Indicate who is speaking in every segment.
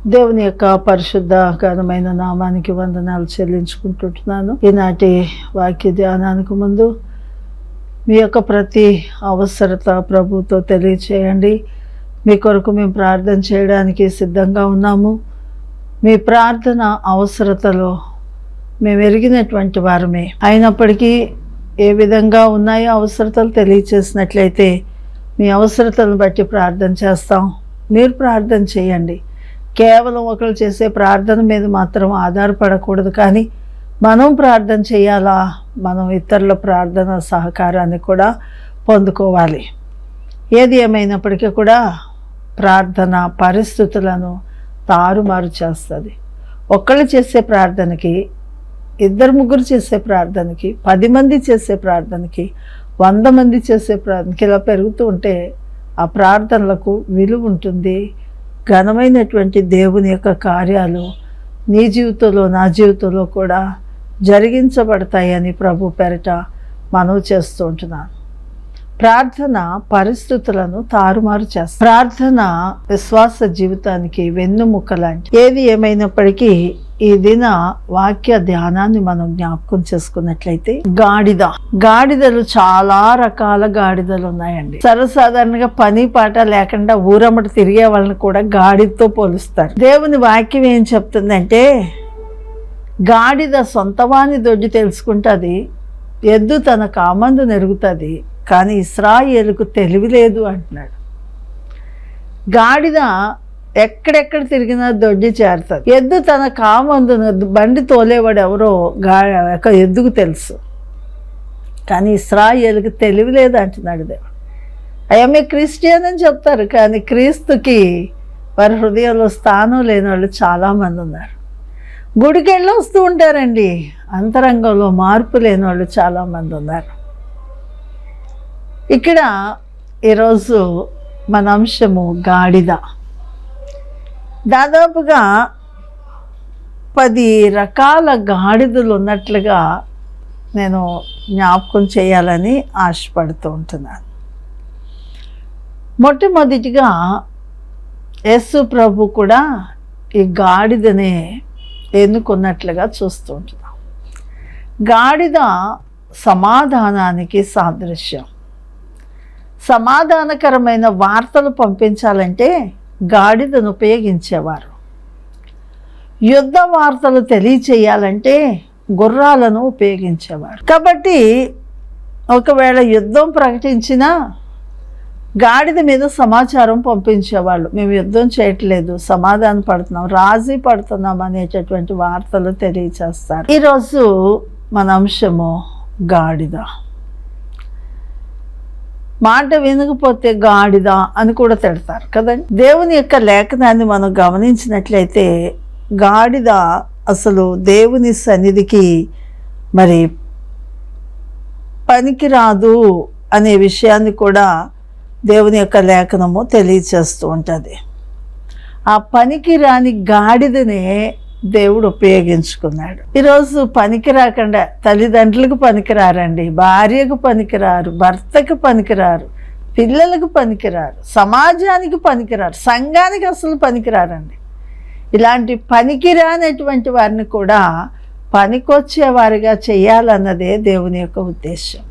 Speaker 1: దేవుని యొక్క పరిశుద్ధ ఘనమైన నామానికి వందనాలు చెల్లించుకుంటుంటున్నాను ఈనాటి వాక్య ధ్యానానికి ముందు మీ యొక్క ప్రతి అవసరత ప్రభుతో తెలియచేయండి మీ కొరకు మేము ప్రార్థన చేయడానికి సిద్ధంగా ఉన్నాము మీ ప్రార్థన అవసరతలో మేము ఎరిగినటువంటి వారమే అయినప్పటికీ ఏ విధంగా ఉన్నాయో అవసరతలు తెలియచేసినట్లయితే మీ అవసరతలను బట్టి ప్రార్థన చేస్తాం మీరు ప్రార్థన చేయండి కేవలం ఒకరు చేసే ప్రార్థన మీద మాత్రం ఆధారపడకూడదు కానీ మనం ప్రార్థన చేయాలా మనం ఇతరుల ప్రార్థన సహకారాన్ని కూడా పొందుకోవాలి ఏది ఏమైనప్పటికీ కూడా ప్రార్థన పరిస్థితులను తారుమారు చేస్తుంది ఒక్కళ్ళు చేసే ప్రార్థనకి ఇద్దరు ముగ్గురు చేసే ప్రార్థనకి పది మంది చేసే ప్రార్థనకి వంద మంది చేసే ప్రార్థనకి ఇలా పెరుగుతూ ఉంటే ఆ ప్రార్థనలకు విలువ ఉంటుంది ఘనమైనటువంటి దేవుని యొక్క కార్యాలు నీ జీవితంలో నా జీవితంలో కూడా జరిగించబడతాయని ప్రభు పెరట మనవి చేస్తూ ఉంటున్నాను ప్రార్థన పరిస్థితులను తారుమారు చేస్తుంది ప్రార్థన విశ్వాస జీవితానికి వెన్నుముక్క లాంటి ఏది ఏమైనప్పటికీ ఈ దిన వాక్య ధ్యానాన్ని మనం జ్ఞాపకం చేసుకున్నట్లయితే గాడిద గాడిదలు చాలా రకాల గాడిదలు ఉన్నాయండి సర్వసాధారణంగా పని పాట లేకుండా ఊరమ్మట తిరిగే వాళ్ళని కూడా గాడిదతో పోలుస్తారు దేవుని వాక్యం ఏం చెప్తుందంటే గాడిద సొంతవాని దొడ్డి తెలుసుకుంటుంది ఎద్దు తన కామందు నెరుగుతుంది కానీ ఇస్రాయేలుకు తెలివి లేదు అంటున్నాడు గాడిద ఎక్కడెక్కడ తిరిగినా దొడ్డి చేరుతుంది ఎద్దు తన కామందు బండి తోలేవాడు ఎవరో గా యొక్క ఎద్దుకు తెలుసు కానీ ఇస్రాయేలుకు తెలివి లేదు అంటున్నాడు దేవుడు అయ్యా మీ క్రిస్టియన్ అని చెప్తారు కానీ క్రీస్తుకి వారి హృదయంలో స్థానం లేని వాళ్ళు చాలామంది ఉన్నారు గుడికి వెళ్ళి వస్తూ ఉంటారండి అంతరంగంలో మార్పు లేని వాళ్ళు చాలామంది ఉన్నారు ఇక్కడ ఈరోజు మన అంశము గాడిద దాదాపుగా పది రకాల గాడిదలు ఉన్నట్లుగా నేను జ్ఞాపకం చేయాలని ఆశపడుతూ ఉంటున్నాను మొట్టమొదటిగా యేసు ప్రభు కూడా ఈ గాడిదనే ఎన్నుకున్నట్లుగా చూస్తూ ఉంటున్నాం గాడిద సమాధానానికి సాదృశ్యం సమాధానకరమైన వార్తలు పంపించాలంటే గాడిదను ఉపయోగించేవారు యుద్ధ వార్తలు తెలియచేయాలంటే గుర్రాలను ఉపయోగించేవారు కాబట్టి ఒకవేళ యుద్ధం ప్రకటించినా గాడిద మీద సమాచారం పంపించేవాళ్ళు మేము యుద్ధం చేయట్లేదు సమాధానం పడుతున్నాం రాజీ పడుతున్నాం అనేటటువంటి వార్తలు తెలియచేస్తారు ఈరోజు మన అంశము గాడిద మాట వినకపోతే గాడిద అని కూడా తిడతారు కదండి దేవుని యొక్క లేఖనాన్ని మనం గమనించినట్లయితే గాడిద అసలు దేవుని సన్నిధికి మరి పనికిరాదు అనే విషయాన్ని కూడా దేవుని యొక్క లేఖనము తెలియచేస్తూ ఉంటుంది ఆ పనికి రాని గాడిదనే దేవుడు ఉపయోగించుకున్నాడు ఈరోజు పనికి రాకుండా తల్లిదండ్రులకు పనికిరారండి భార్యకు పనికిరారు భర్తకు పనికిరారు పిల్లలకు పనికిరారు సమాజానికి పనికిరారు సంఘానికి అసలు పనికిరారండి ఇలాంటి పనికిరానటువంటి వారిని కూడా పనికొచ్చేవారిగా చేయాలన్నదే దేవుని యొక్క ఉద్దేశం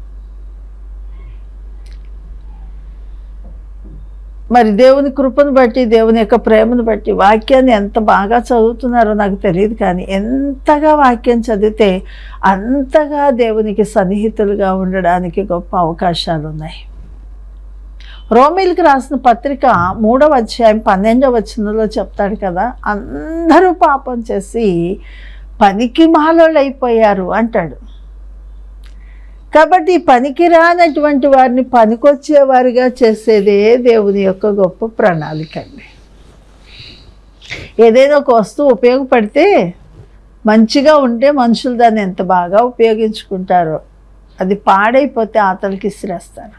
Speaker 1: మరి దేవుని కృపను బట్టి దేవుని యొక్క ప్రేమను బట్టి వాక్యాన్ని ఎంత బాగా చదువుతున్నారో నాకు తెలియదు కానీ ఎంతగా వాక్యం చదివితే అంతగా దేవునికి సన్నిహితులుగా ఉండడానికి గొప్ప అవకాశాలు ఉన్నాయి రోమిల్కి రాసిన పత్రిక మూడవ అధ్యాయం పన్నెండవ వచనంలో చెప్తాడు కదా అందరూ పాపం చేసి పనికి మాలోళ్ళు అయిపోయారు అంటాడు కాబట్టి పనికి రానటువంటి వారిని పనికొచ్చేవారిగా చేసేదే దేవుని యొక్క గొప్ప ప్రణాళిక అండి ఏదైనా ఒక వస్తువు ఉపయోగపడితే మంచిగా ఉంటే మనుషులు దాన్ని ఎంత బాగా ఉపయోగించుకుంటారో అది పాడైపోతే ఆతలకి ఇసిరేస్తారు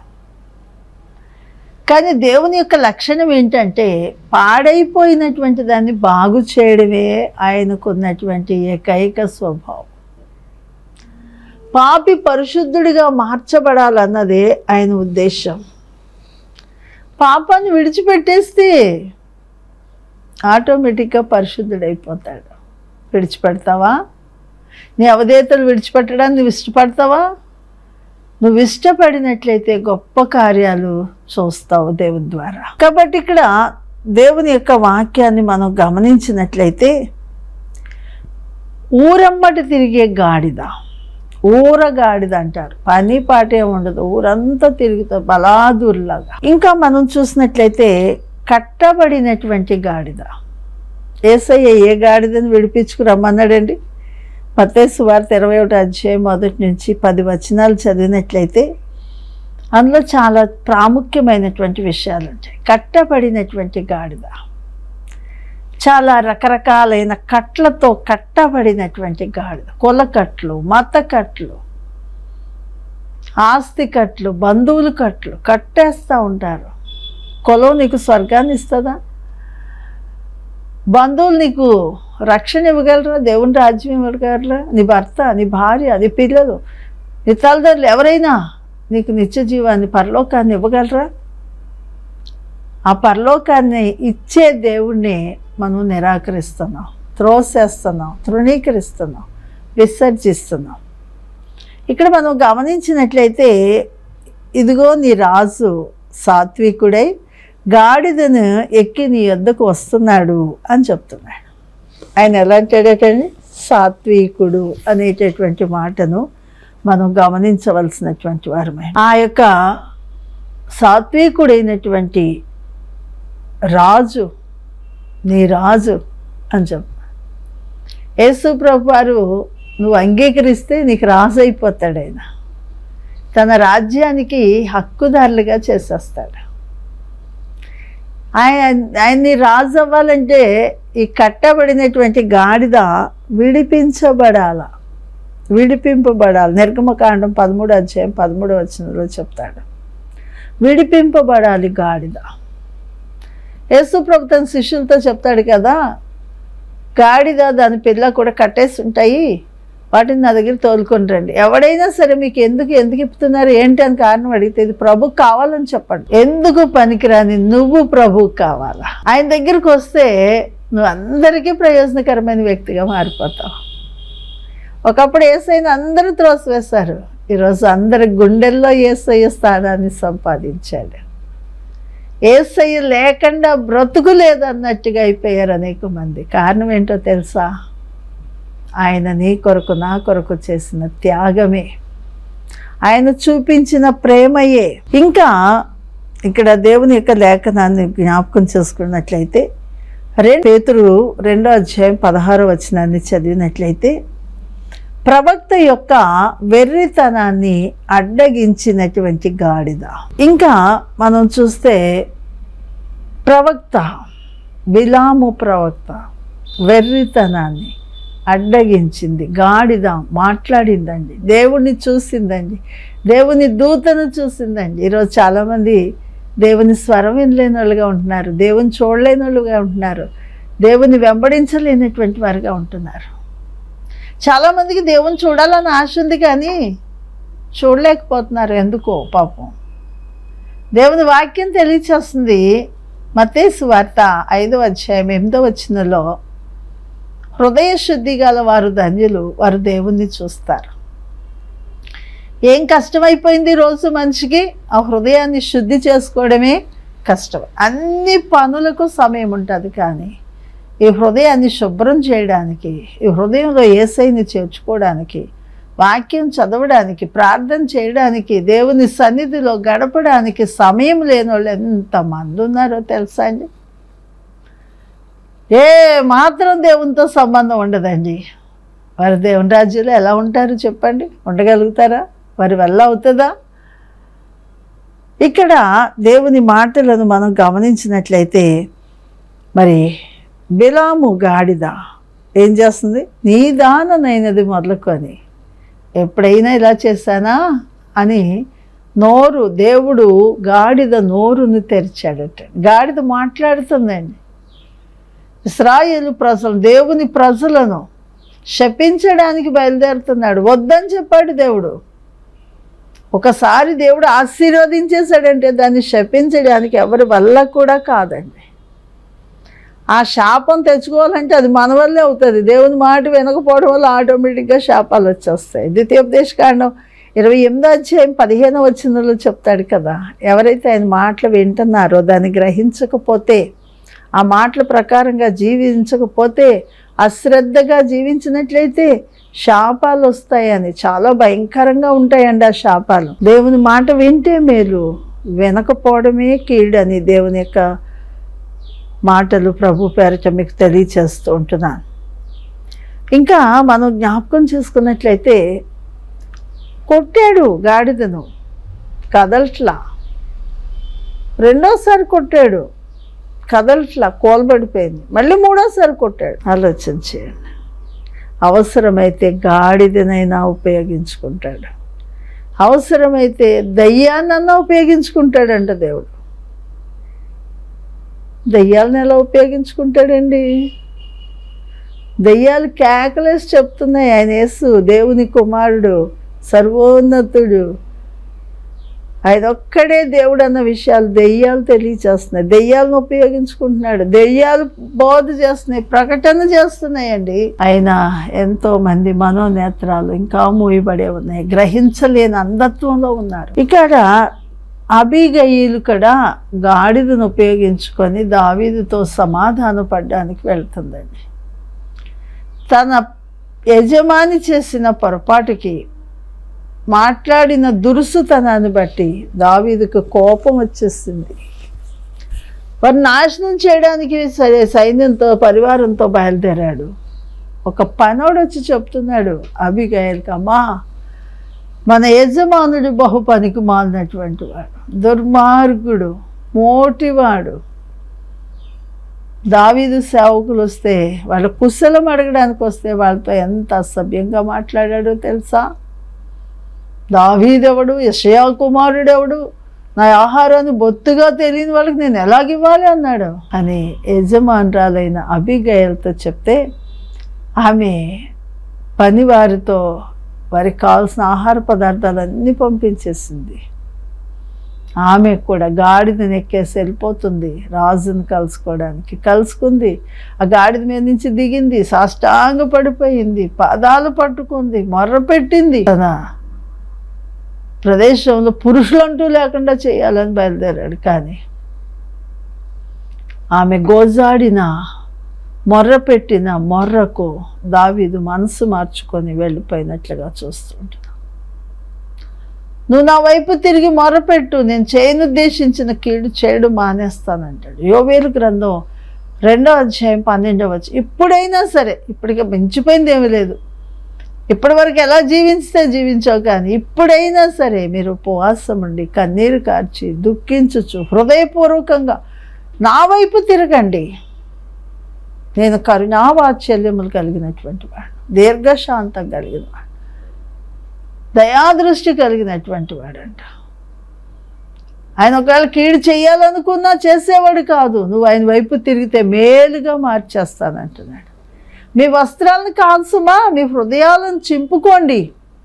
Speaker 1: కానీ దేవుని యొక్క లక్షణం ఏంటంటే పాడైపోయినటువంటి దాన్ని బాగు చేయడమే ఆయనకున్నటువంటి ఏకైక స్వభావం పాపి పరిశుద్ధుడిగా మార్చబడాలన్నదే ఆయన ఉద్దేశం పాపాన్ని విడిచిపెట్టేస్తే ఆటోమేటిక్గా పరిశుద్ధుడైపోతాడు విడిచిపెడతావా నీ అవధేతలు విడిచిపెట్టడానికి నువ్వు ఇష్టపడతావా నువ్వు ఇష్టపడినట్లయితే గొప్ప కార్యాలు చూస్తావు దేవుని ద్వారా కాబట్టి ఇక్కడ దేవుని యొక్క వాక్యాన్ని మనం గమనించినట్లయితే ఊరమ్మటి తిరిగే గాడిద ఊర గాడిద అంటారు పని పాట ఏమి ఉండదు ఊరంతా తిరుగుతుంది బలాదూరులాగా ఇంకా మనం చూసినట్లయితే కట్టబడినటువంటి గాడిద ఏసయ్య ఏ గాడిదని విడిపించుకు రమ్మన్నాడండి మత్తేసు వార్త ఇరవై ఒకటి అధ్యాయం మొదటి నుంచి పది వచనాలు చదివినట్లయితే అందులో చాలా ప్రాముఖ్యమైనటువంటి విషయాలు ఉంటాయి కట్టబడినటువంటి గాడిద చాలా రకరకాలైన కట్లతో కట్టబడినటువంటి గాడిద కుల కట్లు మత కట్లు ఆస్తి కట్లు బంధువుల కట్లు కట్టేస్తూ ఉంటారు కులం నీకు స్వర్గాన్ని ఇస్తుందా బంధువులు నీకు రక్షణ ఇవ్వగలరా దేవుని రాజ్యం ఇవ్వగలరా నీ భర్త నీ భార్య నీ పిల్లలు నీ తల్లిదండ్రులు ఎవరైనా నీకు నిత్య జీవాన్ని పరలోకాన్ని ఇవ్వగలరా ఆ పరలోకాన్ని ఇచ్చే దేవుణ్ణి మనం నిరాకరిస్తున్నాం త్రోసేస్తున్నాం తృణీకరిస్తున్నాం విసర్జిస్తున్నాం ఇక్కడ మనం గమనించినట్లయితే ఇదిగో నీ రాజు సాత్వికుడై గాడిదను ఎక్కి నీ వద్దకు వస్తున్నాడు అని చెప్తున్నాడు ఆయన ఎలా అంటాడటండి సాత్వికుడు అనేటటువంటి మాటను మనం గమనించవలసినటువంటి వారమే ఆ యొక్క సాత్వికుడైనటువంటి రాజు నీ రాజు అని చెప్ప యేసు ప్రభు వారు నువ్వు అంగీకరిస్తే నీకు రాజు అయిపోతాడు ఆయన తన రాజ్యానికి హక్కుదారులుగా చేసేస్తాడు ఆయన ఆయన్ని రాజు అవ్వాలంటే ఈ కట్టబడినటువంటి గాడిద విడిపించబడాల విడిపింపబడాలి నిర్గమకాండం పదమూడు అధ్యాయం పదమూడు వచనంలో చెప్తాడు విడిపింపబడాలి గాడిద యేసు ప్రభు తన శిష్యులతో చెప్తాడు కదా గాడిద దాని పిల్ల కూడా కట్టేసి ఉంటాయి వాటిని నా దగ్గర తోలుకొని రండి ఎవడైనా సరే మీకు ఎందుకు ఎందుకు ఇప్పుతున్నారు ఏంటి అని కారణం అడిగితే ఇది ప్రభుకు కావాలని చెప్పండి ఎందుకు పనికిరాని నువ్వు ప్రభుకు కావాలా ఆయన దగ్గరికి వస్తే నువ్వు అందరికీ ప్రయోజనకరమైన వ్యక్తిగా మారిపోతావు ఒకప్పుడు ఏసైని అందరూ త్రోసివేశారు ఈరోజు అందరి గుండెల్లో ఏసయ్య స్థానాన్ని సంపాదించాడు ఏసయ్య లేకుండా బ్రతుకు లేదన్నట్టుగా అయిపోయారు అనేక మంది కారణం ఏంటో తెలుసా ఆయన నీ కొరకు నా కొరకు చేసిన త్యాగమే ఆయన చూపించిన ప్రేమయే ఇంకా ఇక్కడ దేవుని యొక్క లేఖనాన్ని జ్ఞాపకం చేసుకున్నట్లయితే రెండు పేతురు రెండో అధ్యాయం పదహారో వచనాన్ని చదివినట్లయితే ప్రవక్త యొక్క వెర్రితనాన్ని అడ్డగించినటువంటి గాడిద ఇంకా మనం చూస్తే ప్రవక్త బిలాము ప్రవక్త వెర్రితనాన్ని అడ్డగించింది గాడిద మాట్లాడిందండి దేవుణ్ణి చూసిందండి దేవుని దూతను చూసిందండి ఈరోజు చాలామంది దేవుని స్వరం వినలేని వాళ్ళుగా ఉంటున్నారు దేవుని చూడలేని వాళ్ళుగా ఉంటున్నారు దేవుని వెంబడించలేనటువంటి వారుగా ఉంటున్నారు చాలామందికి దేవుని చూడాలని ఆశ ఉంది కానీ చూడలేకపోతున్నారు ఎందుకో పాపం దేవుని వాక్యం తెలియచేస్తుంది మతేసు వార్త ఐదో అధ్యాయం ఎనిమిదో వచ్చినలో హృదయ శుద్ధి గల వారు ధన్యులు వారు దేవుణ్ణి చూస్తారు ఏం కష్టమైపోయింది రోజు మనిషికి ఆ హృదయాన్ని శుద్ధి చేసుకోవడమే కష్టం అన్ని పనులకు సమయం ఉంటుంది కానీ ఈ హృదయాన్ని శుభ్రం చేయడానికి ఈ హృదయంలో ఏసైని చేర్చుకోవడానికి వాక్యం చదవడానికి ప్రార్థన చేయడానికి దేవుని సన్నిధిలో గడపడానికి సమయం లేని వాళ్ళు ఎంతమంది ఉన్నారో తెలుసా అండి ఏ మాత్రం దేవునితో సంబంధం ఉండదండి వారి దేవుని రాజ్యంలో ఎలా ఉంటారు చెప్పండి ఉండగలుగుతారా వారి వల్ల అవుతుందా ఇక్కడ దేవుని మాటలను మనం గమనించినట్లయితే మరి బిలాము గాడిద ఏం చేస్తుంది నీ దాననైనది మొదలుకొని ఎప్పుడైనా ఇలా చేశానా అని నోరు దేవుడు గాడిద నోరును తెరిచాడట గాడిద మాట్లాడుతుందండి ఇస్రాయేలు ప్రజలు దేవుని ప్రజలను శపించడానికి బయలుదేరుతున్నాడు వద్దని చెప్పాడు దేవుడు ఒకసారి దేవుడు ఆశీర్వదించేశాడంటే దాన్ని శపించడానికి ఎవరి వల్ల కూడా కాదండి ఆ శాపం తెచ్చుకోవాలంటే అది మన వల్లే అవుతుంది దేవుని మాట వినకపోవడం వల్ల ఆటోమేటిక్గా శాపాలు వచ్చేస్తాయి ద్వితీయోపదేశ కాండం ఇరవై ఎనిమిదో అధ్యాయం పదిహేను వచ్చినలో చెప్తాడు కదా ఎవరైతే ఆయన మాటలు వింటున్నారో దాన్ని గ్రహించకపోతే ఆ మాటల ప్రకారంగా జీవించకపోతే అశ్రద్ధగా జీవించినట్లయితే శాపాలు వస్తాయని చాలా భయంకరంగా ఉంటాయండి ఆ శాపాలు దేవుని మాట వింటే మేలు వినకపోవడమే కీడని దేవుని యొక్క మాటలు ప్రభు పేరట మీకు తెలియచేస్తూ ఉంటున్నాను ఇంకా మనం జ్ఞాపకం చేసుకున్నట్లయితే కొట్టాడు గాడిదను కదలట్లా రెండోసారి కొట్టాడు కదలట్లా కోల్బడిపోయింది మళ్ళీ మూడోసారి కొట్టాడు ఆలోచన చేయండి అవసరమైతే గాడిదనైనా ఉపయోగించుకుంటాడు అవసరమైతే దయ్యాన్నన్నా ఉపయోగించుకుంటాడంట దేవుడు దయ్యాలను ఎలా ఉపయోగించుకుంటాడండి దయ్యాలు కేకలేసి చెప్తున్నాయి ఆయన యేసు దేవుని కుమారుడు సర్వోన్నతుడు ఆయన ఒక్కడే దేవుడు అన్న విషయాలు దెయ్యాలు తెలియచేస్తున్నాయి దెయ్యాలను ఉపయోగించుకుంటున్నాడు దెయ్యాలు బోధ చేస్తున్నాయి ప్రకటన చేస్తున్నాయండి ఆయన ఎంతో మంది మనోనేత్రాలు ఇంకా మూయబడే ఉన్నాయి గ్రహించలేని అంధత్వంలో ఉన్నారు ఇక్కడ అబిగయిలు కూడా గాడిదను ఉపయోగించుకొని దావీదుతో సమాధాన పడ్డానికి వెళ్తుందండి తన యజమాని చేసిన పొరపాటుకి మాట్లాడిన దురుసుతనాన్ని బట్టి దావీదుకు కోపం వచ్చేసింది వారు నాశనం చేయడానికి సరే సైన్యంతో పరివారంతో బయలుదేరాడు ఒక పనోడు వచ్చి చెప్తున్నాడు అభిగాయలకి అమ్మా మన యజమానుడు బహు పనికి మాలినటువంటి వాడు దుర్మార్గుడు మోటివాడు దావీదు సేవకులు వస్తే వాళ్ళ కుశలం అడగడానికి వస్తే వాళ్ళతో ఎంత అసభ్యంగా మాట్లాడాడో తెలుసా దావీదెవడు యషయా కుమారుడెవడు నా ఆహారాన్ని బొత్తుగా తెలియని వాళ్ళకి నేను ఎలాగివ్వాలి అన్నాడు అని యజమానురాలైన అభిగయలతో చెప్తే ఆమె పనివారితో వారికి కావాల్సిన ఆహార పదార్థాలన్నీ పంపించేసింది ఆమె కూడా గాడిదని ఎక్కేసి వెళ్ళిపోతుంది రాజుని కలుసుకోవడానికి కలుసుకుంది ఆ గాడిద మీద నుంచి దిగింది సాష్టాంగ పడిపోయింది పాదాలు పట్టుకుంది మొర్ర పెట్టింది తన ప్రదేశంలో పురుషులంటూ లేకుండా చేయాలని బయలుదేరాడు కానీ ఆమె గోజాడిన మొర్ర పెట్టిన మొర్రకు దావీదు మనసు మార్చుకొని వెళ్ళిపోయినట్లుగా చూస్తుంటున్నా నువ్వు నా వైపు తిరిగి మొరపెట్టు నేను చేయను ఉద్దేశించిన కీడు చేయడం మానేస్తానంటాడు యోవేలు గ్రంథం రెండో అధ్యాయం పన్నెండవ వచ్చి ఇప్పుడైనా సరే ఇప్పటికే మించిపోయింది ఏమీ లేదు ఇప్పటి వరకు ఎలా జీవించితే జీవించావు కానీ ఇప్పుడైనా సరే మీరు ఉపవాసం ఉండి కన్నీరు కార్చి దుఃఖించచ్చు హృదయపూర్వకంగా నా వైపు తిరగండి నేను కరుణావాత్సల్యములు కలిగినటువంటి వాడు దీర్ఘశాంతం కలిగిన వాడు దయాదృష్టి కలిగినటువంటి వాడంట ఆయన ఒకవేళ కీడు చేయాలనుకున్నా చేసేవాడు కాదు నువ్వు ఆయన వైపు తిరిగితే మేలుగా మార్చేస్తానంటున్నాడు మీ వస్త్రాలను కాల్సుమా మీ హృదయాలను చింపుకోండి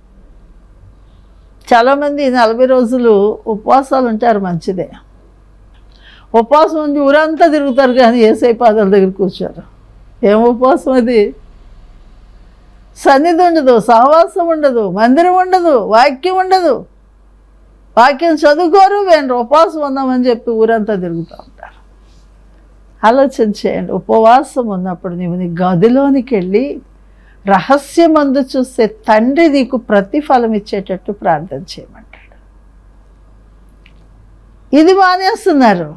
Speaker 1: చాలామంది నలభై రోజులు ఉపవాసాలు ఉంటారు మంచిదే ఉపవాసం ఉండి ఊరంతా తిరుగుతారు కానీ ఏసై పాదాల దగ్గర కూర్చోరు ఏం ఉపవాసం అది సన్నిధి ఉండదు సహవాసం ఉండదు మందిరం ఉండదు వాక్యం ఉండదు వాక్యం చదువుకోరు వేండ్రు ఉపవాసం ఉందామని చెప్పి ఊరంతా తిరుగుతూ ఉంటారు ఆలోచన చేయండి ఉపవాసం ఉన్నప్పుడు నీవు నీ గదిలోనికి వెళ్ళి రహస్యమందు చూస్తే తండ్రి నీకు ప్రతిఫలం ఇచ్చేటట్టు ప్రార్థన చేయమంటాడు ఇది మానేస్తున్నారు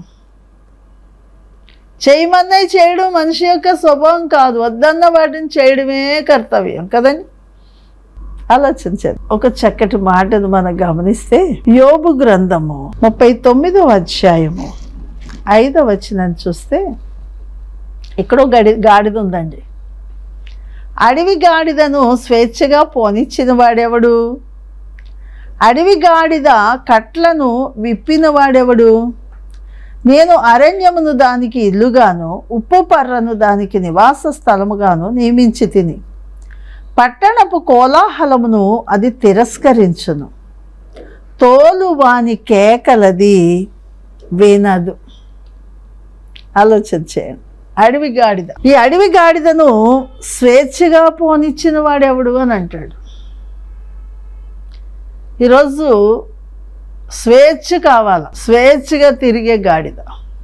Speaker 1: చేయమన్నవి చేయడం మనిషి యొక్క స్వభావం కాదు వద్దన్న వాటిని చేయడమే కర్తవ్యం కదండి ఆలోచించండి ఒక చక్కటి మాటను మనం గమనిస్తే యోబు గ్రంథము ముప్పై తొమ్మిదవ అధ్యాయము ఐదవ వచనం చూస్తే ఇక్కడో గడి గాడిద ఉందండి అడవి గాడిదను స్వేచ్ఛగా పోనిచ్చిన వాడెవడు అడవి గాడిద కట్లను విప్పిన వాడెవడు నేను అరణ్యమును దానికి ఇల్లుగాను ఉప్పు పర్రను దానికి నివాస స్థలముగాను నియమించి తిని పట్టణపు కోలాహలమును అది తిరస్కరించును తోలు వాని కేకలది వినదు ఆలోచన చేయండి అడవి గాడిద ఈ అడవి గాడిదను స్వేచ్ఛగా పోనిచ్చిన వాడెవడు అని అంటాడు ఈరోజు స్వేచ్ఛ కావాల స్వేచ్ఛగా తిరిగే గాడిద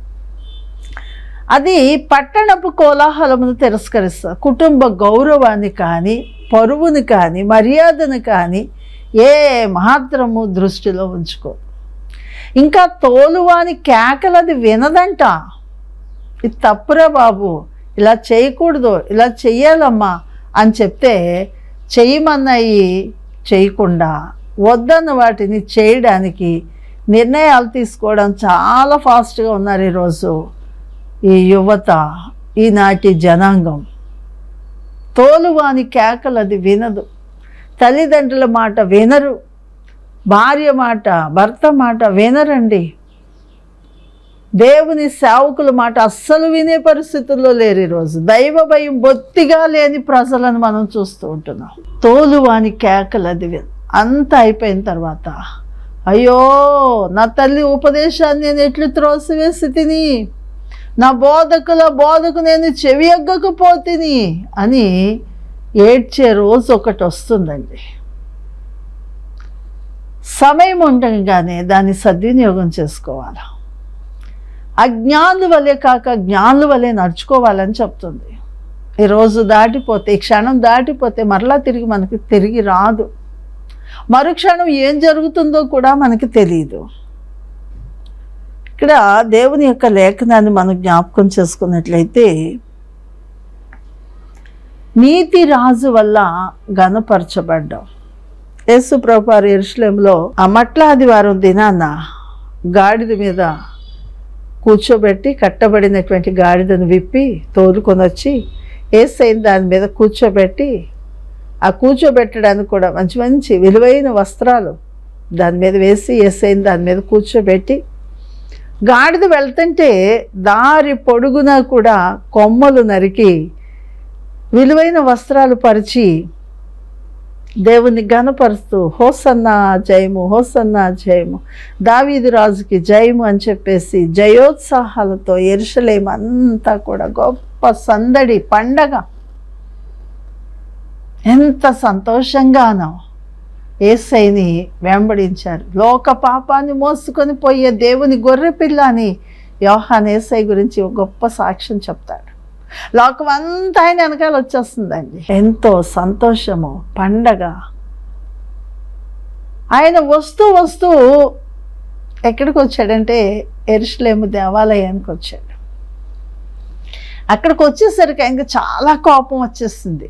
Speaker 1: అది పట్టణపు కోలాహలమును తిరస్కరిస్తుంది కుటుంబ గౌరవాన్ని కానీ పరువుని కానీ మర్యాదను కానీ ఏ మాత్రము దృష్టిలో ఉంచుకో ఇంకా తోలువాని కేకలది వినదంట ఇది తప్పురా బాబు ఇలా చేయకూడదు ఇలా చెయ్యాలమ్మా అని చెప్తే చెయ్యమన్నాయి చేయకుండా వద్దన్న వాటిని చేయడానికి నిర్ణయాలు తీసుకోవడం చాలా ఫాస్ట్గా ఉన్నారు ఈరోజు ఈ యువత ఈనాటి జనాంగం తోలువాని కేకలు అది వినదు తల్లిదండ్రుల మాట వినరు భార్య మాట భర్త మాట వినరండి దేవుని సేవకుల మాట అస్సలు వినే పరిస్థితుల్లో లేరు ఈరోజు దైవ భయం బొత్తిగా లేని ప్రజలను మనం చూస్తూ ఉంటున్నాం తోలువాని కేకలు అది విన అంత అయిపోయిన తర్వాత అయ్యో నా తల్లి ఉపదేశాన్ని నేను ఎట్లు త్రోసివేసి తిని నా బోధకుల బోధకు నేను చెవి ఎగ్గకపోతిని అని ఏడ్చే రోజు ఒకటి వస్తుందండి సమయం ఉండగానే దాన్ని సద్వినియోగం చేసుకోవాలి అజ్ఞానుల వలె కాక జ్ఞానుల వలె నడుచుకోవాలని చెప్తుంది ఈ రోజు దాటిపోతే ఈ క్షణం దాటిపోతే మరలా తిరిగి మనకి తిరిగి రాదు మరుక్షణం ఏం జరుగుతుందో కూడా మనకి తెలియదు ఇక్కడ దేవుని యొక్క లేఖనాన్ని మనం జ్ఞాపకం చేసుకున్నట్లయితే నీతి రాజు వల్ల గనపరచబడ్డాం యేసు ప్రభువారు ఎరుషలేంలో ఆ మట్ల ఆదివారం దినాన గాడిద మీద కూర్చోబెట్టి కట్టబడినటువంటి గాడిదను విప్పి తోలుకొని వచ్చి ఏసైన దాని మీద కూర్చోబెట్టి ఆ కూర్చోబెట్టడానికి కూడా మంచి మంచి విలువైన వస్త్రాలు దాని మీద వేసి ఏసైన దాని మీద కూర్చోబెట్టి గాడిద వెళ్తుంటే దారి పొడుగున కూడా కొమ్మలు నరికి విలువైన వస్త్రాలు పరిచి దేవుని గనపరుస్తూ హోసన్న జయము హోసన్న జయము దావీదు రాజుకి జయము అని చెప్పేసి జయోత్సాహాలతో ఎరుసలేం అంతా కూడా గొప్ప సందడి పండగ ఎంత సంతోషంగానో ఏసైని వెంబడించారు లోక పాపాన్ని మోసుకొని పోయే దేవుని గొర్రె పిల్ల అని యోహాన్ ఏసై గురించి ఒక గొప్ప సాక్ష్యం చెప్తాడు లోకం అంతా ఆయన వెనకాల వచ్చేస్తుందండి ఎంతో సంతోషము పండగ ఆయన వస్తూ వస్తూ ఎక్కడికి వచ్చాడంటే ఎరుషలేము దేవాలయానికి వచ్చాడు అక్కడికి వచ్చేసరికి ఆయనకి చాలా కోపం వచ్చేస్తుంది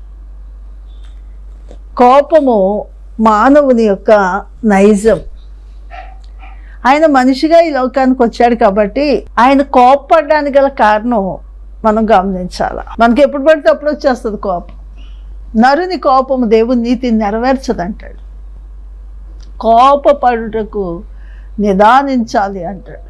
Speaker 1: కోపము మానవుని యొక్క నైజం ఆయన మనిషిగా ఈ లోకానికి వచ్చాడు కాబట్టి ఆయన కోపపడడానికి గల కారణం మనం గమనించాలి మనకి ఎప్పుడు పడితే అప్పుడు వచ్చేస్తుంది కోపం నరుని కోపము దేవుని నీతిని నెరవేర్చదంటాడు కోపపడుటకు నిదానించాలి అంటాడు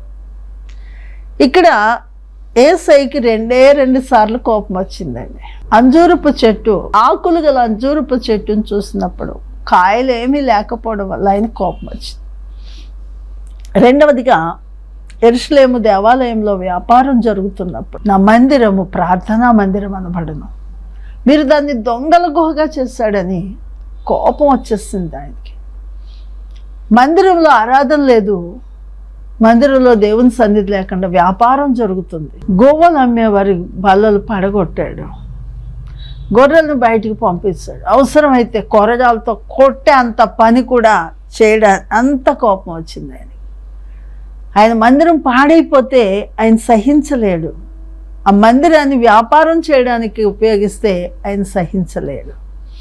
Speaker 1: ఇక్కడ ఏసైకి రెండే రెండు సార్లు కోపం వచ్చిందండి అంజూరపు చెట్టు ఆకులు గల అంజూరపు చెట్టును చూసినప్పుడు కాయలు ఏమీ లేకపోవడం వల్ల ఆయన కోపం వచ్చింది రెండవదిగా ఎరుసలేము దేవాలయంలో వ్యాపారం జరుగుతున్నప్పుడు నా మందిరము ప్రార్థనా మందిరం అనబడను మీరు దాన్ని దొంగల గుహగా చేశాడని కోపం వచ్చేసింది ఆయనకి మందిరంలో ఆరాధన లేదు మందిరంలో దేవుని సన్నిధి లేకుండా వ్యాపారం జరుగుతుంది గోవలు అమ్మేవారి బల్లలు పడగొట్టాడు గొర్రెలను బయటికి పంపించాడు అవసరమైతే కొరడాలతో కొట్టే అంత పని కూడా చేయడానికి అంత కోపం వచ్చింది ఆయన ఆయన మందిరం పాడైపోతే ఆయన సహించలేడు ఆ మందిరాన్ని వ్యాపారం చేయడానికి ఉపయోగిస్తే ఆయన సహించలేడు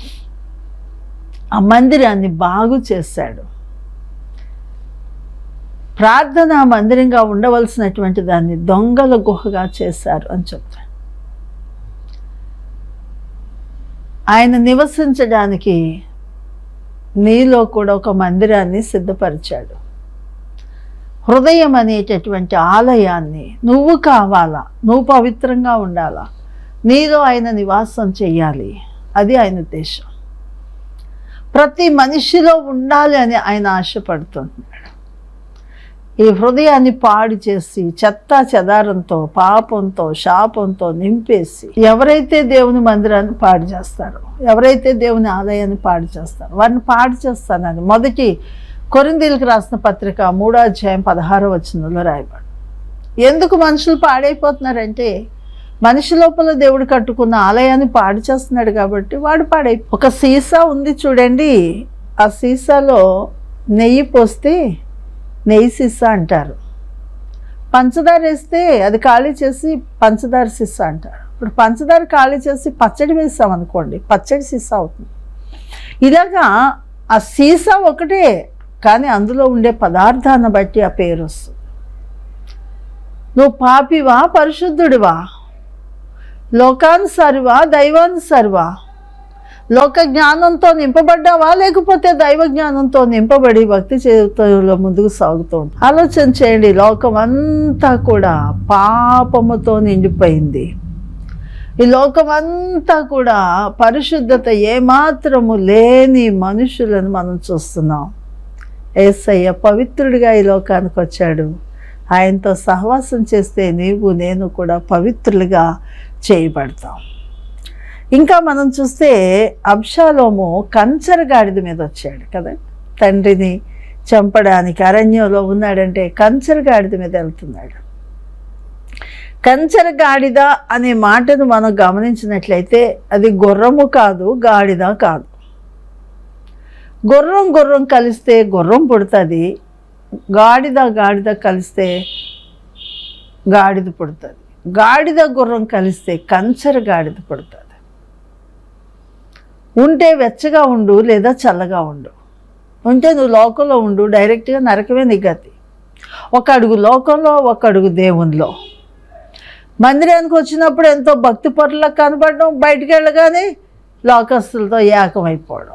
Speaker 1: ఆ మందిరాన్ని బాగు చేశాడు ప్రార్థన మందిరంగా ఉండవలసినటువంటి దాన్ని దొంగల గుహగా చేశారు అని చెప్తాడు ఆయన నివసించడానికి నీలో కూడా ఒక మందిరాన్ని సిద్ధపరిచాడు హృదయం అనేటటువంటి ఆలయాన్ని నువ్వు కావాలా నువ్వు పవిత్రంగా ఉండాలా నీలో ఆయన నివాసం చేయాలి అది ఆయన ఉద్దేశం ప్రతి మనిషిలో ఉండాలి అని ఆయన ఆశపడుతున్నాడు ఈ హృదయాన్ని పాడు చేసి చెత్త చెదారంతో పాపంతో శాపంతో నింపేసి ఎవరైతే దేవుని మందిరాన్ని పాడు చేస్తారో ఎవరైతే దేవుని ఆలయాన్ని పాడు చేస్తారో వారిని పాడు చేస్తానని మొదటి కొరిందీలకు రాసిన పత్రిక మూడో అధ్యాయం పదహారో వచనంలో రాయబడి ఎందుకు మనుషులు పాడైపోతున్నారంటే మనిషి లోపల దేవుడు కట్టుకున్న ఆలయాన్ని పాడు చేస్తున్నాడు కాబట్టి వాడు పాడై ఒక సీసా ఉంది చూడండి ఆ సీసాలో నెయ్యి పోస్తే నెయ్యి సీసా అంటారు పంచదార వేస్తే అది ఖాళీ చేసి పంచదార సీసా అంటారు ఇప్పుడు పంచదార ఖాళీ చేసి పచ్చడి వేసాం అనుకోండి పచ్చడి సీసా అవుతుంది ఇలాగా ఆ సీసా ఒకటే కానీ అందులో ఉండే పదార్థాన్ని బట్టి ఆ పేరు వస్తుంది నువ్వు పాపివా పరిశుద్ధుడివా లోకానుసారివా దైవానుసారివా లోక జ్ఞానంతో నింపబడ్డావా లేకపోతే దైవ జ్ఞానంతో నింపబడి భక్తి చేతుల్లో ముందుకు సాగుతూ ఉంటా ఆలోచన చేయండి లోకం అంతా కూడా పాపముతో నిండిపోయింది ఈ లోకమంతా కూడా పరిశుద్ధత ఏమాత్రము లేని మనుషులను మనం చూస్తున్నాం ఏసయ్య పవిత్రుడిగా ఈ లోకానికి వచ్చాడు ఆయనతో సహవాసం చేస్తే నీవు నేను కూడా పవిత్రులుగా చేయబడతాం ఇంకా మనం చూస్తే అబ్షాలోము కంచర గాడిద మీద వచ్చాడు కదా తండ్రిని చంపడానికి అరణ్యంలో ఉన్నాడంటే కంచర గాడిద మీద వెళ్తున్నాడు కంచర గాడిద అనే మాటను మనం గమనించినట్లయితే అది గుర్రము కాదు గాడిద కాదు గుర్రం గుర్రం కలిస్తే గుర్రం పుడుతుంది గాడిద గాడిద కలిస్తే గాడిద పుడుతుంది గాడిద గుర్రం కలిస్తే కంచర గాడిద పుడుతుంది ఉంటే వెచ్చగా ఉండు లేదా చల్లగా ఉండు ఉంటే నువ్వు లోకంలో ఉండు డైరెక్ట్గా నరకమే నీ గతి ఒక అడుగు లోకంలో ఒక అడుగు దేవునిలో మందిరానికి వచ్చినప్పుడు ఎంతో భక్తి పరులకు కనపడడం బయటికి వెళ్ళగానే లోకస్తులతో ఏకమైపోవడం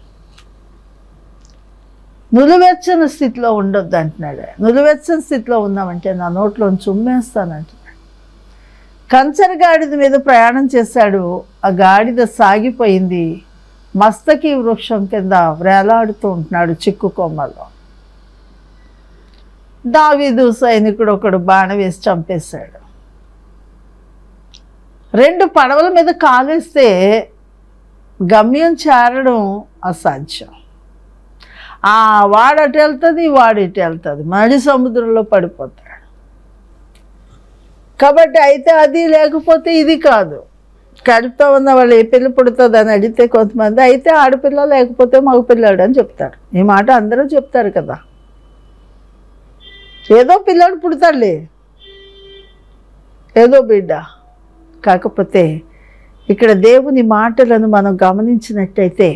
Speaker 1: నులివెచ్చని స్థితిలో ఉండొద్దు అంటున్నాడు నులివెచ్చని స్థితిలో ఉన్నామంటే నా నోట్లో చుమ్మేస్తాను అంటున్నాడు కంచర గాడిద మీద ప్రయాణం చేశాడు ఆ గాడిద సాగిపోయింది మస్తకి వృక్షం కింద వేలాడుతూ ఉంటున్నాడు చిక్కు కొమ్మలో దావీదు సైనికుడు ఒకడు బాణ వేసి చంపేశాడు రెండు పడవల మీద కాలేస్తే గమ్యం చేరడం అసాధ్యం ఆ వాడు అటు వెళ్తుంది వాడు ఇటు వెళ్తుంది మడి సముద్రంలో పడిపోతాడు కాబట్టి అయితే అది లేకపోతే ఇది కాదు కడుపుతో ఉన్న వాళ్ళు ఏ పిల్ల పుడుతుంది అని అడిగితే కొంతమంది అయితే ఆడపిల్ల లేకపోతే మగ పిల్లాడు అని చెప్తారు ఈ మాట అందరూ చెప్తారు కదా ఏదో పిల్లాడు పుడతాడులే ఏదో బిడ్డ కాకపోతే ఇక్కడ దేవుని మాటలను మనం గమనించినట్టయితే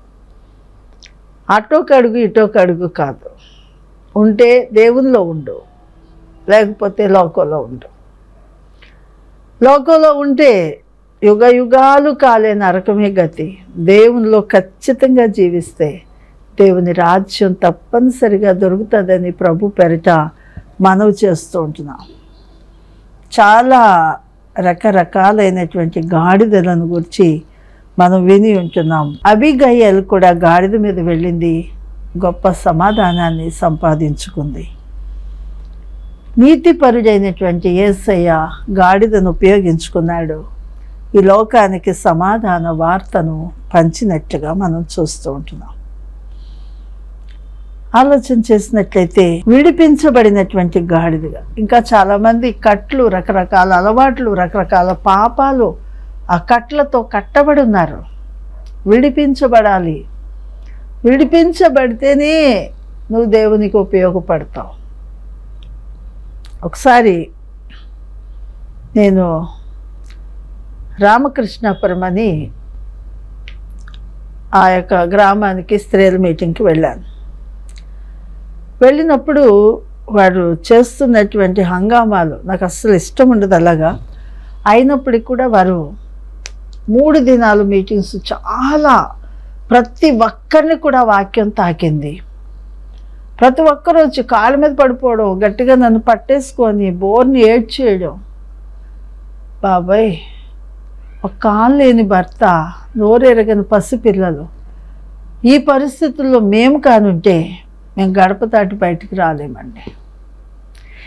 Speaker 1: అటోక అడుగు ఇటోక అడుగు కాదు ఉంటే దేవునిలో ఉండు లేకపోతే లోకంలో ఉండు లోకంలో ఉంటే యుగ యుగాలు కాలే నరకమే గతి దేవునిలో ఖచ్చితంగా జీవిస్తే దేవుని రాజ్యం తప్పనిసరిగా దొరుకుతుందని ప్రభు పెరట మనవి చేస్తూ ఉంటున్నాం చాలా రకరకాలైనటువంటి గాడిదలను గురించి మనం విని ఉంటున్నాం అభిగయ్యలు కూడా గాడిద మీద వెళ్ళింది గొప్ప సమాధానాన్ని సంపాదించుకుంది నీతిపరుడైనటువంటి యేసయ్య గాడిదను ఉపయోగించుకున్నాడు ఈ లోకానికి సమాధాన వార్తను పంచినట్టుగా మనం చూస్తూ ఉంటున్నాం ఆలోచన చేసినట్లయితే విడిపించబడినటువంటి గాడిదగా ఇంకా చాలామంది కట్లు రకరకాల అలవాట్లు రకరకాల పాపాలు ఆ కట్లతో కట్టబడి ఉన్నారు విడిపించబడాలి విడిపించబడితేనే నువ్వు దేవునికి ఉపయోగపడతావు ఒకసారి నేను రామకృష్ణాపురం అని ఆ యొక్క గ్రామానికి స్త్రీల మీటింగ్కి వెళ్ళాను వెళ్ళినప్పుడు వాడు చేస్తున్నటువంటి హంగామాలు నాకు అస్సలు ఇష్టం ఉండదు అలాగా అయినప్పటికీ కూడా వారు మూడు దినాలు మీటింగ్స్ చాలా ప్రతి ఒక్కరిని కూడా వాక్యం తాకింది ప్రతి ఒక్కరు వచ్చి కాళ్ళ మీద పడిపోవడం గట్టిగా నన్ను పట్టేసుకొని బోర్ని ఏడ్చేయడం బాబాయ్ ఒక కాలు లేని భర్త నోరెరగని పసిపిల్లలు ఈ పరిస్థితుల్లో మేము కానుంటే మేము గడప దాటి బయటికి రాలేమండి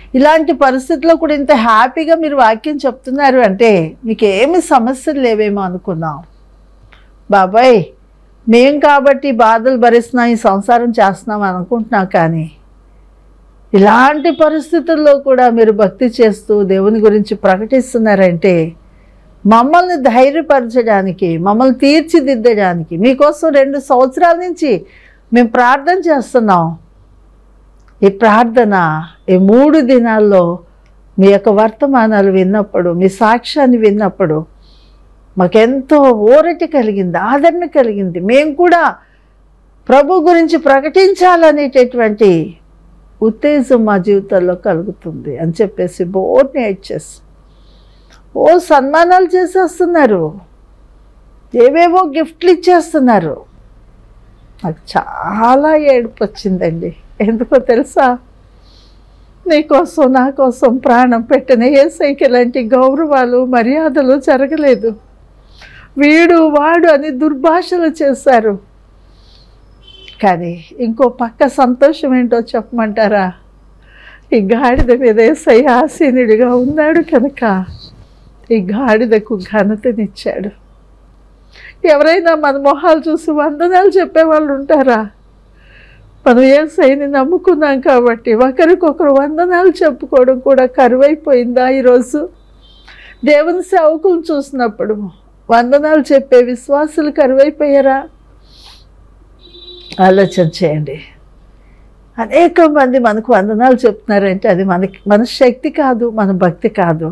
Speaker 1: ఇలాంటి పరిస్థితుల్లో కూడా ఇంత హ్యాపీగా మీరు వాక్యం చెప్తున్నారు అంటే మీకు ఏమి సమస్యలు లేవేమో అనుకున్నాం బాబాయ్ మేం కాబట్టి బాధలు భరిస్తున్నాం ఈ సంసారం చేస్తున్నాం అనుకుంటున్నాం కానీ ఇలాంటి పరిస్థితుల్లో కూడా మీరు భక్తి చేస్తూ దేవుని గురించి ప్రకటిస్తున్నారంటే మమ్మల్ని ధైర్యపరచడానికి మమ్మల్ని తీర్చిదిద్దడానికి మీకోసం రెండు సంవత్సరాల నుంచి మేము ప్రార్థన చేస్తున్నాం ఈ ప్రార్థన ఈ మూడు దినాల్లో మీ యొక్క వర్తమానాలు విన్నప్పుడు మీ సాక్ష్యాన్ని విన్నప్పుడు మాకెంతో ఊరటి కలిగింది ఆదరణ కలిగింది మేము కూడా ప్రభు గురించి ప్రకటించాలనేటటువంటి ఉత్తేజం మా జీవితాల్లో కలుగుతుంది అని చెప్పేసి బోర్ని చేసి ఓ సన్మానాలు చేసేస్తున్నారు ఏవేవో గిఫ్ట్లు ఇచ్చేస్తున్నారు నాకు చాలా ఏడుపు వచ్చిందండి ఎందుకో తెలుసా నీకోసం నా కోసం ప్రాణం పెట్టిన ఏ సైకిల్ లాంటి గౌరవాలు మర్యాదలు జరగలేదు వీడు వాడు అని దుర్భాషలు చేశారు కానీ ఇంకో పక్క సంతోషం ఏంటో చెప్పమంటారా ఈ గాడిద మీద ఏసై ఆసీనుడిగా ఉన్నాడు కనుక ఈ గాడిదకు ఘనతనిచ్చాడు ఎవరైనా మన మొహాలు చూసి వందనాలు చెప్పేవాళ్ళు ఉంటారా మనం ఏసైని నమ్ముకున్నాం కాబట్టి ఒకరికొకరు వందనాలు చెప్పుకోవడం కూడా కరువైపోయిందా ఈరోజు దేవుని సేవకులు చూసినప్పుడు వందనాలు చెప్పే విశ్వాసులు కరువైపోయారా ఆలోచన చేయండి అనేక మంది మనకు వందనాలు చెప్తున్నారంటే అది మనకి మన శక్తి కాదు మన భక్తి కాదు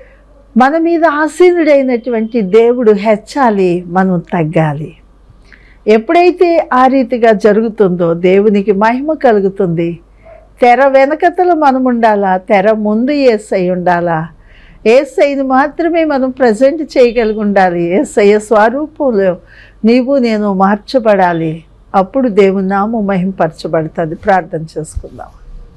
Speaker 1: మన మీద ఆసీనుడైనటువంటి దేవుడు హెచ్చాలి మనం తగ్గాలి ఎప్పుడైతే ఆ రీతిగా జరుగుతుందో దేవునికి మహిమ కలుగుతుంది తెర వెనకతల మనం ఉండాలా తెర ముందు ఏసై ఉండాలా ఏసైని మాత్రమే మనం ప్రజెంట్ చేయగలిగి ఉండాలి ఏసయ్య స్వరూపంలో నీవు నేను మార్చబడాలి అప్పుడు దేవుని నామం మహింపరచబడుతుంది ప్రార్థన చేసుకుందాం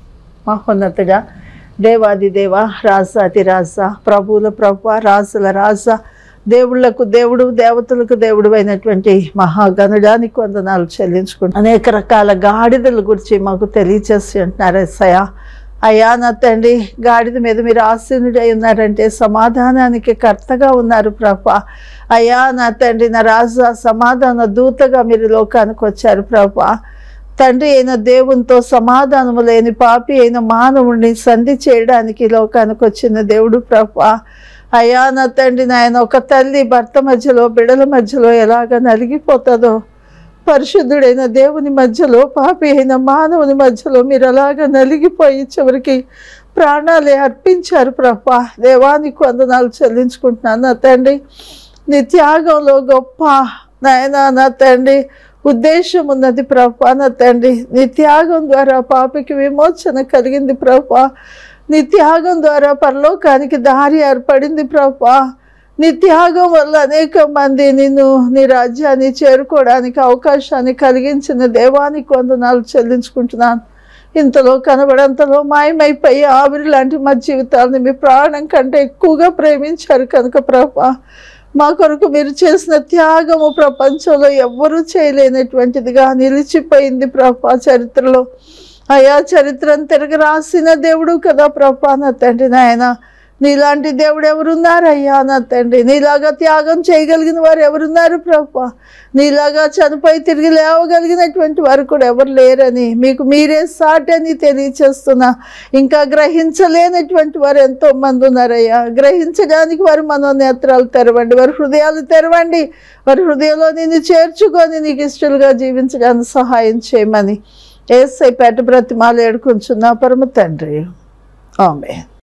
Speaker 1: మహోన్నతుడా దేవాది దేవ రాజాది రాజా ప్రభువుల ప్రభు రాజుల రాజా దేవుళ్లకు దేవుడు దేవతలకు దేవుడు అయినటువంటి మహాగణుడానికి వందనాలు చెల్లించుకుంటూ అనేక రకాల గాడిదల గురించి మాకు తెలియచేసి అంటున్నారు ఎస్సయ్య అయ్యా నా తండ్రి గాడిద మీద మీరు ఆసీనుడై ఉన్నారంటే సమాధానానికి కర్తగా ఉన్నారు ప్రభ అయ్యా నా తండ్రి నా రాజా సమాధాన దూతగా మీరు లోకానికి వచ్చారు ప్రభ తండ్రి అయిన దేవునితో సమాధానము లేని పాపి అయిన మానవుడిని సంధి చేయడానికి లోకానికి వచ్చిన దేవుడు ప్రభ అయ్యా నా తండ్రి నాయన ఒక తల్లి భర్త మధ్యలో బిడల మధ్యలో ఎలాగ నలిగిపోతుందో పరిశుద్ధుడైన దేవుని మధ్యలో పాపి అయిన మానవుని మధ్యలో మీరు అలాగ నలిగిపోయి చివరికి ప్రాణాలే అర్పించారు ప్రభా దేవానికి వందనాలు చెల్లించుకుంటున్నాను నా తండ్రి నీ త్యాగంలో గొప్ప నాయన నా తండ్రి ఉద్దేశం ఉన్నది ప్రభా నా తండ్రి నీ త్యాగం ద్వారా పాపికి విమోచన కలిగింది ప్రభా నీ త్యాగం ద్వారా పరలోకానికి దారి ఏర్పడింది ప్రభా నీ త్యాగం వల్ల అనేక మంది నిన్ను నీ రాజ్యాన్ని చేరుకోవడానికి అవకాశాన్ని కలిగించిన దేవానికి వందనాలు చెల్లించుకుంటున్నాను ఇంతలో కనబడంతలో మాయమైపోయి ఆవిరి లాంటి మా జీవితాన్ని మీ ప్రాణం కంటే ఎక్కువగా ప్రేమించారు కనుక ప్రభా మా కొరకు మీరు చేసిన త్యాగము ప్రపంచంలో ఎవ్వరూ చేయలేనటువంటిదిగా నిలిచిపోయింది ప్రభా చరిత్రలో అయా చరిత్రను తిరగ రాసిన దేవుడు కదా ప్రభా నా తండ్రి నాయన నీలాంటి దేవుడు ఎవరున్నారయ్యా నా తండ్రి నీలాగా త్యాగం చేయగలిగిన వారు ఎవరున్నారు ప్రభా నీలాగా చనిపోయి తిరిగి లేవగలిగినటువంటి వారు కూడా ఎవరు లేరని మీకు మీరే సాటి అని తెలియచేస్తున్నా ఇంకా గ్రహించలేనటువంటి వారు ఎంతో మంది ఉన్నారయ్యా గ్రహించడానికి వారు మనోనేత్రాలు తెరవండి వారి హృదయాలు తెరవండి వారి హృదయంలో నిన్ను చేర్చుకొని నీకు ఇష్టలుగా జీవించడానికి సహాయం చేయమని ఏసై పెట్ట బ్రతిమాలు ఏడుకుంటున్నా పరమ తండ్రి ఆమె